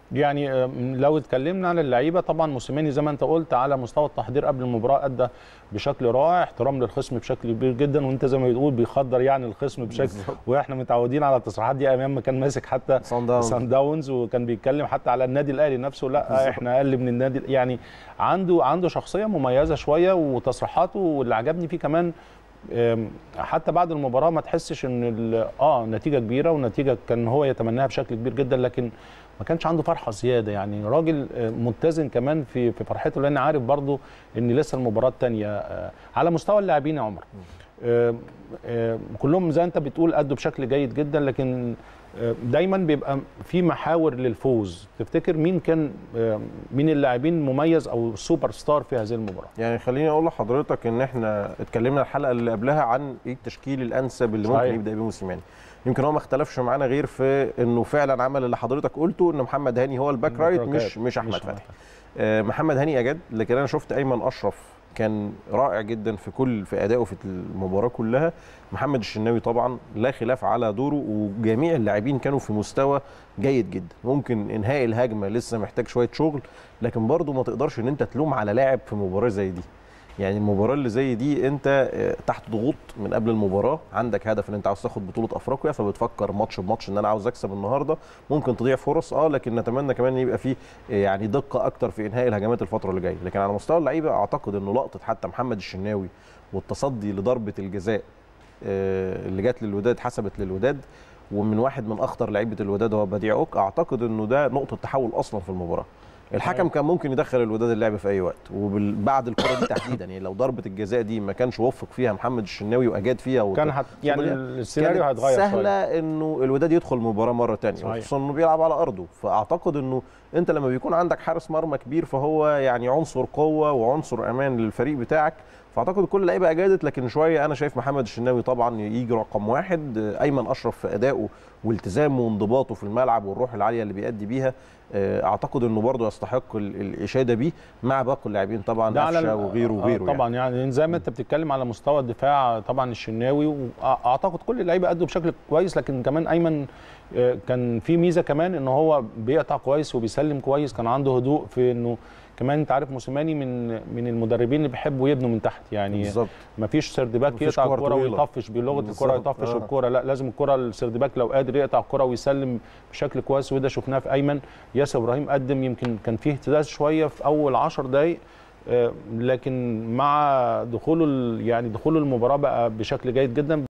يعني آم، لو اتكلمنا على اللعيبه طبعا موسيماني زي ما انت قلت على مستوى التحضير قبل المباراه ادى بشكل رائع احترام للخصم بشكل كبير جدا وانت زي ما بتقول بيخدر يعني الخصم بشكل بالظبط. واحنا متعودين على التصريحات دي ايام ما كان ماسك حتى صن داونز. سان داونز وكان بيتكلم حتى على النادي الاهلي نفسه لا بالظبط. احنا اقل من النادي يعني عنده عنده شخصيه مميزه شويه وتصريحاته واللي عجبني فيه كمان آم، حتى بعد المباراه ما تحسش ان ال- اه نتيجه كبيره ونتيجه كان هو يتمناها بشكل كبير جدا لكن ما كانش عنده فرحه زياده يعني راجل آه، متزن كمان في في فرحته لان عارف برضو ان لسه المباراه الثانيه على مستوى اللاعبين يا عمر آه، آه، كلهم زي انت بتقول ادوا بشكل جيد جدا لكن آه، دايما بيبقى في محاور للفوز تفتكر مين كان آه، مين اللاعبين مميز او سوبر ستار في هذه المباراه يعني خليني اقول لحضرتك ان احنا اتكلمنا الحلقه اللي قبلها عن ايه التشكيل الانسب اللي ممكن صحيح. يبدا بيه موسيماني يمكن هو ما اختلفش معانا غير في انه فعلا عمل اللي حضرتك قلته ان محمد هاني هو الباك رايت مش مش احمد فتحي آه، محمد هاني اجاد لكن انا شفت ايمن اشرف كان رائع جدا في كل في ادائه في المباراه كلها محمد الشناوي طبعا لا خلاف على دوره وجميع اللاعبين كانوا في مستوى جيد جدا ممكن انهاء الهجمه لسه محتاج شويه شغل لكن برضه ما تقدرش ان انت تلوم على لاعب في مباراه زي دي يعني المباراه اللي زي دي انت آه، تحت ضغوط من قبل المباراه عندك هدف ان انت عاوز تاخد بطوله افريقيا فبتفكر ماتش بماتش ان انا عاوز اكسب النهارده ممكن تضيع فرص اه لكن نتمنى كمان ان يبقى في آه، يعني دقه اكتر في انهاء الهجمات الفتره اللي جايه لكن على مستوى اللعيبه اعتقد انه لقطه حتى محمد الشناوي والتصدي لضربه الجزاء آه، اللي جت للوداد حسبت للوداد ومن واحد من اخطر لعيبه الوداد هو بديع اوك اعتقد انه ده نقطه تحول اصلا في المباراه الحكم كان ممكن يدخل الوداد اللعب في اي وقت وبعد الكره دي تحديدا يعني لو ضربه الجزاء دي ما كانش وفق فيها محمد الشناوي واجاد فيها وت- كان هت يعني كانت السيناريو هيتغير سهله شوية. انه الوداد يدخل المباراه مره ثانيه صحيح. خصوصا انه بيلعب على ارضه فاعتقد انه انت لما بيكون عندك حارس مرمى كبير فهو يعني عنصر قوه وعنصر امان للفريق بتاعك فاعتقد كل اللعيبه اجادت لكن شويه انا شايف محمد الشناوي طبعا يجي رقم واحد ايمن اشرف في ادائه والتزامه وانضباطه في الملعب والروح العاليه اللي بيأدي بيها آه، اعتقد انه برضه يستحق ال- الاشاده بيه مع باقي اللاعبين طبعا ده على قفشه ال- وغيره آه وغيره طبعا يعني. يعني زي ما انت بتتكلم على مستوى الدفاع طبعا الشناوي واعتقد كل اللعيبه ادوا بشكل كويس لكن كمان ايمن آه، كان في ميزه كمان ان هو بيقطع كويس وبيسلم كويس كان عنده هدوء في انه كمان انت عارف موسيماني من من المدربين اللي بيحبوا يبنوا من تحت يعني بالظبط ما فيش سرد باك مفيش يقطع كور الكره طويلة. ويطفش بلغه الكره بالظبط، يطفش آه. الكره لا لازم الكره السرد باك لو قادر يقطع الكره ويسلم بشكل كويس وده شفناه في ايمن ياسر ابراهيم قدم يمكن كان فيه اهتزاز شويه في اول 10 دقائق آه، لكن مع دخوله ال- يعني دخوله المباراه بقى بشكل جيد جدا